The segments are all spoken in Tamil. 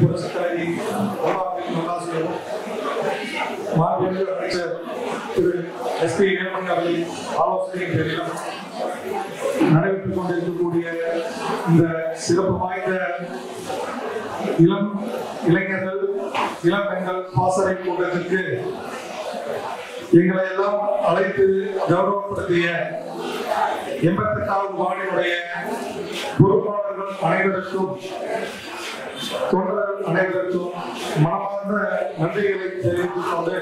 புரட்சித்தலை அம்மாவின் நல்லாசிரியரும் மாண்புமிகு அமைச்சர் திரு எஸ் பி வேலுமணி அவர்களின் ஆலோசனையின் பேரிலும் நடைபெற்றுக் கொண்டிருக்கக்கூடிய இந்த சிறப்பு வாய்ந்த இளம் இளைஞர்கள் இளம் பெண்கள் பாசறை கூட்டத்திற்கு எங்களை எல்லாம் அழைத்து கௌரவப்படுத்திய எண்பத்தெட்டாவது வார்டினுடைய பொறுப்பாளர்கள் அனைவருக்கும் தொண்டர்கள் அனைவருக்கும் மனமார்ந்த நன்றிகளை தெரிவித்துக் கொண்டு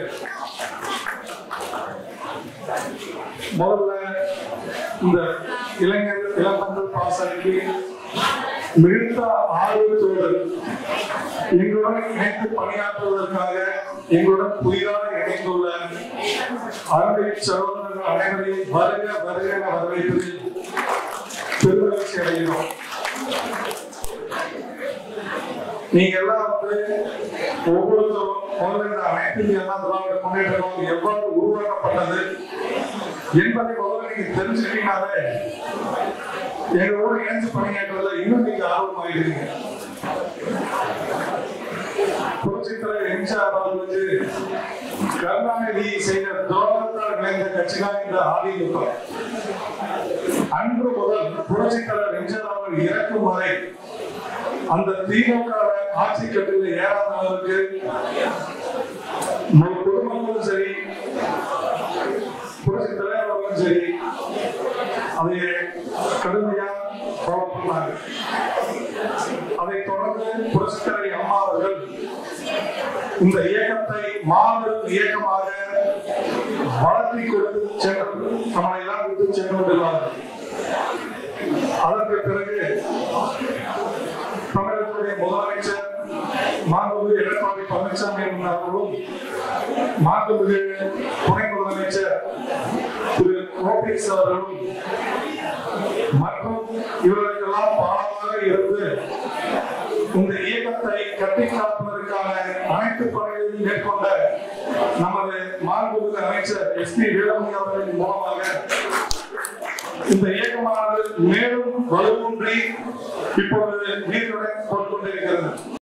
முதல்ல இந்த இளைஞர் இளம்பெண்கள் பாசறைக்கு மிகுந்த ஆர்வத்தோடு எங்களுடன் இணைந்து பணியாற்றுவதற்காக எங்களுடன் புதிதாக இணைந்துள்ள அருமை சகோதரர்கள் அனைவரையும் வருக வருக என வரவேற்பதில் பெருமகிழ்ச்சி அடைகிறோம் நீங்க எல்லாம் வந்து ஒவ்வொருத்தரும் முதல்ல இந்த அனைத்து அண்ணா திராவிட முன்னேற்ற கழகம் எவ்வாறு உருவாக்கப்பட்டது என்பதை முதல்ல நீங்க தெரிஞ்சுக்கிட்டீங்கனாலே எங்களோட இணைஞ்சு பணியாற்றுறதுல இன்னும் நீங்க ஆர்வமாயிருக்கீங்க புரட்சித்தலைவர் எம்ஜிஆர் அவர்களுக்கு கருணாநிதி செய்த துரோகத்தால் விளைந்த கட்சிதான் இந்த அதிமுக அன்று முதல் புரட்சித்தலைவர் எம்ஜிஆர் அவர்கள் இறக்கும் வரை அந்த திமுக ஆட்சி கட்டில ஏறாதவருக்கு நம்ம பொதுமக்களும் சரி புரட்சி தலைவர் அவர்களும் சரி அதை கடுமையா ஃபாலோ பண்ணாங்க அதை தொடர்ந்து புரட்சி தலைவி அம்மா அவர்கள் இந்த இயக்கத்தை மாபெரும் இயக்கமாக வளர்த்தி கொடுத்து சென்று நம்மளை எல்லாம் விட்டு சென்று கொண்டிருவார்கள் அதற்கு பிறகு தமிழகத்துடைய முதலமைச்சர் மாண்புமிகு எடப்பாடி பழனிசாமி அவர்களும் மாண்புமிகு துணை முதலமைச்சர் திரு ஓபிஎஸ் அவர்களும் மற்றும் இவர்களுக்கெல்லாம் பாலமாக இருந்து இந்த இயக்கத்தை கட்டி காப்பதற்கான அனைத்து பணிகளையும் மேற்கொண்ட நமது மாண்புமிகு அமைச்சர் எஸ் பி வேலுமணி அவர்களின் மூலமாக இந்த இயக்கமானது மேலும் வலுவூன்றி இப்பொழுது நீருடன் போட்டுக்கொண்டிருக்கிறது